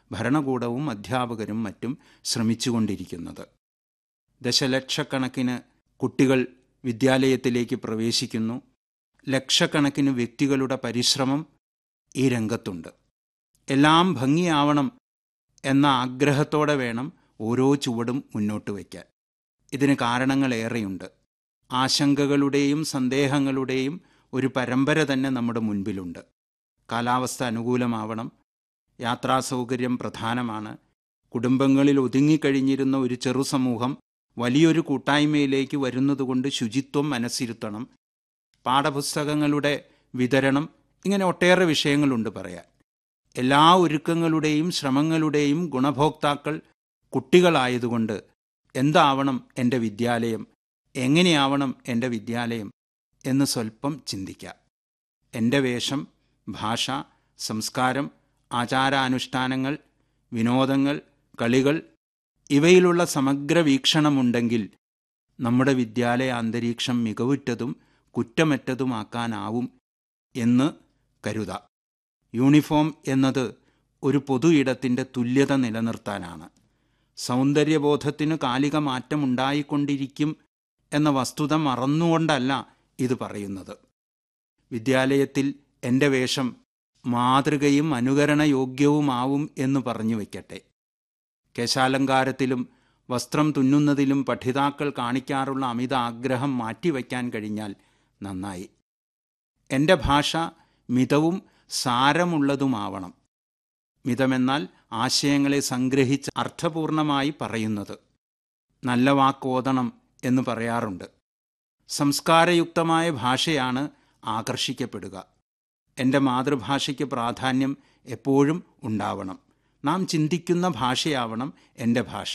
ഭരണകൂടവും അധ്യാപകരും മറ്റും ശ്രമിച്ചുകൊണ്ടിരിക്കുന്നത് ദശലക്ഷക്കണക്കിന് കുട്ടികൾ വിദ്യാലയത്തിലേക്ക് പ്രവേശിക്കുന്നു ലക്ഷക്കണക്കിന് വ്യക്തികളുടെ പരിശ്രമം ഈ രംഗത്തുണ്ട് എല്ലാം ഭംഗിയാവണം എന്ന ആഗ്രഹത്തോടെ വേണം ഓരോ ചുവടും മുന്നോട്ട് വയ്ക്കാൻ ഇതിന് കാരണങ്ങളേറെയുണ്ട് ആശങ്കകളുടെയും സന്ദേഹങ്ങളുടെയും ഒരു പരമ്പര തന്നെ നമ്മുടെ മുൻപിലുണ്ട് കാലാവസ്ഥ അനുകൂലമാവണം യാത്രാ സൗകര്യം പ്രധാനമാണ് കുടുംബങ്ങളിൽ ഒതുങ്ങിക്കഴിഞ്ഞിരുന്ന ഒരു ചെറു സമൂഹം വലിയൊരു കൂട്ടായ്മയിലേക്ക് വരുന്നതുകൊണ്ട് ശുചിത്വം മനസ്സിരുത്തണം പാഠപുസ്തകങ്ങളുടെ വിതരണം ഇങ്ങനെ ഒട്ടേറെ വിഷയങ്ങളുണ്ട് പറയാൻ എല്ലാ ഒരുക്കങ്ങളുടെയും ശ്രമങ്ങളുടെയും ഗുണഭോക്താക്കൾ കുട്ടികളായതുകൊണ്ട് എന്താവണം എൻ്റെ വിദ്യാലയം എങ്ങനെയാവണം എൻ്റെ വിദ്യാലയം എന്ന് സ്വല്പം ചിന്തിക്കാം എൻ്റെ വേഷം ഭാഷ സംസ്കാരം ആചാരാനുഷ്ഠാനങ്ങൾ വിനോദങ്ങൾ കളികൾ ഇവയിലുള്ള സമഗ്ര വീക്ഷണമുണ്ടെങ്കിൽ നമ്മുടെ വിദ്യാലയ അന്തരീക്ഷം മികവുറ്റതും കുറ്റമറ്റതുമാക്കാനാവും എന്ന് കരുതാം യൂണിഫോം എന്നത് ഒരു പൊതു ഇടത്തിൻ്റെ തുല്യത നിലനിർത്താനാണ് സൗന്ദര്യബോധത്തിന് കാലിക മാറ്റം ഉണ്ടായിക്കൊണ്ടിരിക്കും എന്ന വസ്തുത മറന്നുകൊണ്ടല്ല ഇത് പറയുന്നത് വിദ്യാലയത്തിൽ എൻ്റെ വേഷം മാതൃകയും അനുകരണയോഗ്യവുമാവും എന്ന് പറഞ്ഞു വയ്ക്കട്ടെ കേശാലങ്കാരത്തിലും വസ്ത്രം തുന്നുന്നതിലും പഠിതാക്കൾ കാണിക്കാറുള്ള അമിത ആഗ്രഹം മാറ്റിവയ്ക്കാൻ കഴിഞ്ഞാൽ നന്നായി എൻ്റെ ഭാഷ മിതവും സാരമുള്ളതുമാവണം മിതമെന്നാൽ ആശയങ്ങളെ സംഗ്രഹിച്ച് അർത്ഥപൂർണമായി പറയുന്നത് നല്ല വാക്കോതണം എന്ന് പറയാറുണ്ട് സംസ്കാരയുക്തമായ ഭാഷയാണ് ആകർഷിക്കപ്പെടുക എൻ്റെ മാതൃഭാഷയ്ക്ക് പ്രാധാന്യം എപ്പോഴും ഉണ്ടാവണം നാം ചിന്തിക്കുന്ന ഭാഷയാവണം എൻ്റെ ഭാഷ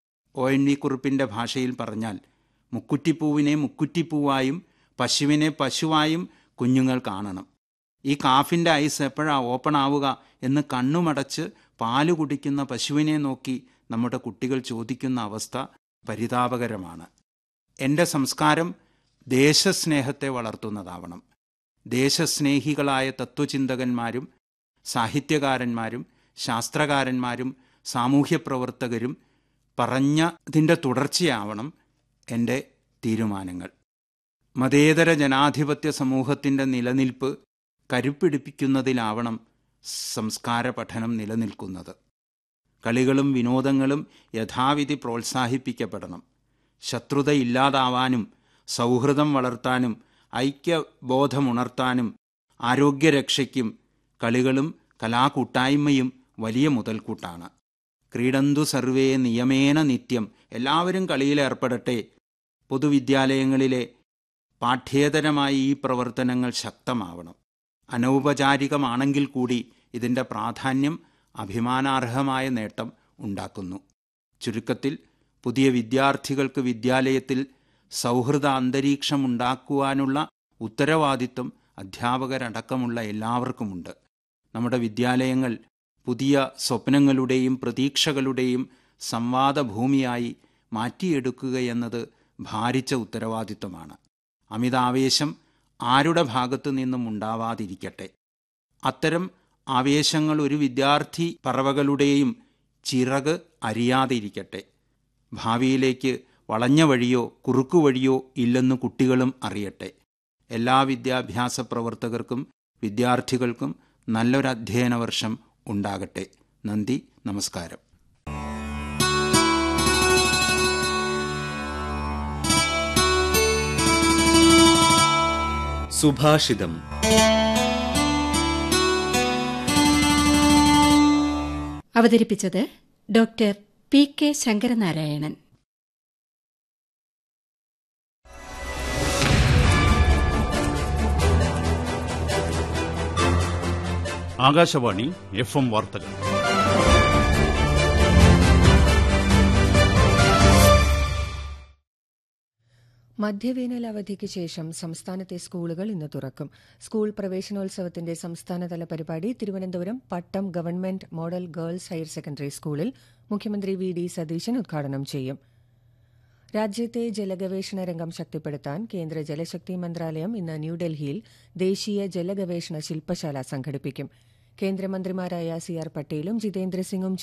ഒ എൻ വി കുറിപ്പിൻ്റെ ഭാഷയിൽ പറഞ്ഞാൽ മുക്കുറ്റിപ്പൂവിനെ മുക്കുറ്റിപ്പൂവായും പശുവിനെ പശുവായും കുഞ്ഞുങ്ങൾ കാണണം ഈ കാഫിൻ്റെ ഐസ് എപ്പോഴാ ഓപ്പൺ ആവുക എന്ന് കണ്ണുമടച്ച് പാല് കുടിക്കുന്ന പശുവിനെ നോക്കി നമ്മുടെ കുട്ടികൾ ചോദിക്കുന്ന അവസ്ഥ പരിതാപകരമാണ് എൻ്റെ സംസ്കാരം ദേശസ്നേഹത്തെ വളർത്തുന്നതാവണം ദേശസ്നേഹികളായ തത്വചിന്തകന്മാരും സാഹിത്യകാരന്മാരും ശാസ്ത്രകാരന്മാരും സാമൂഹ്യപ്രവർത്തകരും പറഞ്ഞതിൻ്റെ തുടർച്ചയാവണം എൻ്റെ തീരുമാനങ്ങൾ മതേതര ജനാധിപത്യ സമൂഹത്തിൻ്റെ നിലനിൽപ്പ് കരുപ്പിടിപ്പിക്കുന്നതിലാവണം സംസ്കാര പഠനം നിലനിൽക്കുന്നത് കളികളും വിനോദങ്ങളും യഥാവിധി പ്രോത്സാഹിപ്പിക്കപ്പെടണം ശത്രുത ഇല്ലാതാവാനും സൗഹൃദം വളർത്താനും ഐക്യബോധമുണർത്താനും ആരോഗ്യരക്ഷയ്ക്കും കളികളും കലാകൂട്ടായ്മയും വലിയ മുതൽക്കൂട്ടാണ് ക്രീഡന്തു സർവേ നിയമേന നിത്യം എല്ലാവരും കളിയിൽ ഏർപ്പെടട്ടെ പൊതുവിദ്യാലയങ്ങളിലെ പാഠ്യേതരമായി ഈ പ്രവർത്തനങ്ങൾ ശക്തമാവണം അനൗപചാരികമാണെങ്കിൽ കൂടി ഇതിൻ്റെ പ്രാധാന്യം അഭിമാനാർഹമായ നേട്ടം ഉണ്ടാക്കുന്നു ചുരുക്കത്തിൽ പുതിയ വിദ്യാർത്ഥികൾക്ക് വിദ്യാലയത്തിൽ സൗഹൃദ അന്തരീക്ഷം ഉണ്ടാക്കുവാനുള്ള ഉത്തരവാദിത്വം അധ്യാപകരടക്കമുള്ള എല്ലാവർക്കുമുണ്ട് നമ്മുടെ വിദ്യാലയങ്ങൾ പുതിയ സ്വപ്നങ്ങളുടെയും പ്രതീക്ഷകളുടെയും സംവാദഭൂമിയായി മാറ്റിയെടുക്കുകയെന്നത് ഭാരിച്ച ഉത്തരവാദിത്വമാണ് അമിതാവേശം ആരുടെ ഭാഗത്തു നിന്നും ഉണ്ടാവാതിരിക്കട്ടെ അത്തരം ആവേശങ്ങൾ ഒരു വിദ്യാർത്ഥി പറവകളുടെയും ചിറക് അരിയാതിരിക്കട്ടെ ഭാവിയിലേക്ക് വളഞ്ഞ വഴിയോ കുറുക്കു വഴിയോ ഇല്ലെന്ന് കുട്ടികളും അറിയട്ടെ എല്ലാ വിദ്യാഭ്യാസ പ്രവർത്തകർക്കും വിദ്യാർത്ഥികൾക്കും നല്ലൊരു അധ്യയന വർഷം ഉണ്ടാകട്ടെ നന്ദി നമസ്കാരം സുഭാഷിതം അവതരിപ്പിച്ചത് doctor P K Sankaranarayanan Akashvani F M വാർത്തകൾ മധ്യവേനൽ അവധിക്ക് ശേഷം സംസ്ഥാനത്തെ സ്കൂളുകൾ ഇന്ന് തുറക്കും സ്കൂൾ പ്രവേശനോത്സവത്തിന്റെ സംസ്ഥാനതല പരിപാടി Thiruvananthapuram Pattom government model girls higher secondary സ്കൂളിൽ മുഖ്യമന്ത്രി വി ഡി സതീശൻ ഉദ്ഘാടനം ചെയ്യും രാജ്യത്തെ ജലഗവേഷണ രംഗം ശക്തിപ്പെടുത്താൻ കേന്ദ്ര ജലശക്തി മന്ത്രാലയം ഇന്ന് ന്യൂഡൽഹിയിൽ ദേശീയ ജലഗവേഷണ ശില്പശാല സംഘടിപ്പിക്കും കേന്ദ്രമന്ത്രിമാരായ സി ആർ പട്ടേലും ജിതേന്ദ്ര സിംഗും